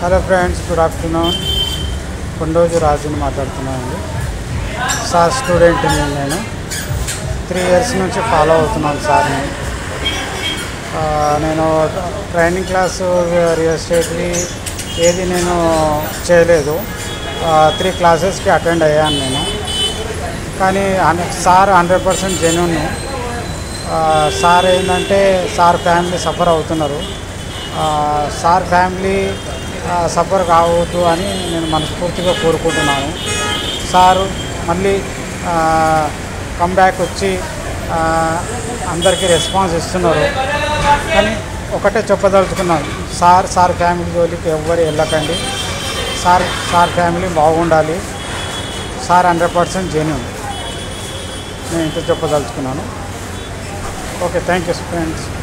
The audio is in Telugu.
hello friends good afternoon Kondoju రాజుని మాట్లాడుతున్నానండి సార్ స్టూడెంట్ నేను త్రీ ఇయర్స్ నుంచి ఫాలో అవుతున్నాను సార్ని ఆ, నేను ట్రైనింగ్ క్లాసు రియల్ ఎస్టేట్వి ఏది నేను చేయలేదు త్రీ క్లాసెస్కి అటెండ్ అయ్యాను నేను కానీ హన్- sir hundred percent genuine sir ఏంటంటే సార్ ఫ్యామిలీ సఫర్ అవుతున్నారు ఆ, సార్ ఫ్యామిలీ ఆ, సఫర్ కావద్దు అని నేను మనస్ఫూర్తిగా కోరుకుంటున్నాను సారు మళ్ళీ కమ్బ్యాక్ వచ్చి ఆ, అందరికీ రెస్పాన్స్ ఇస్తున్నారు కానీ ఒకటే చెప్పదలుచుకున్నాను సార్ సార్ ఫ్యామిలీ జోలికి ఎవ్వరు వెళ్ళకండి సార్ సార్ ఫ్యామిలీ బాగుండాలి సార్ హండ్రెడ్ పర్సెంట్ జెన్యున్ నేను ఇంత చెప్పదలుచుకున్నాను ఓకే థ్యాంక్ యూ ఫ్రెండ్స్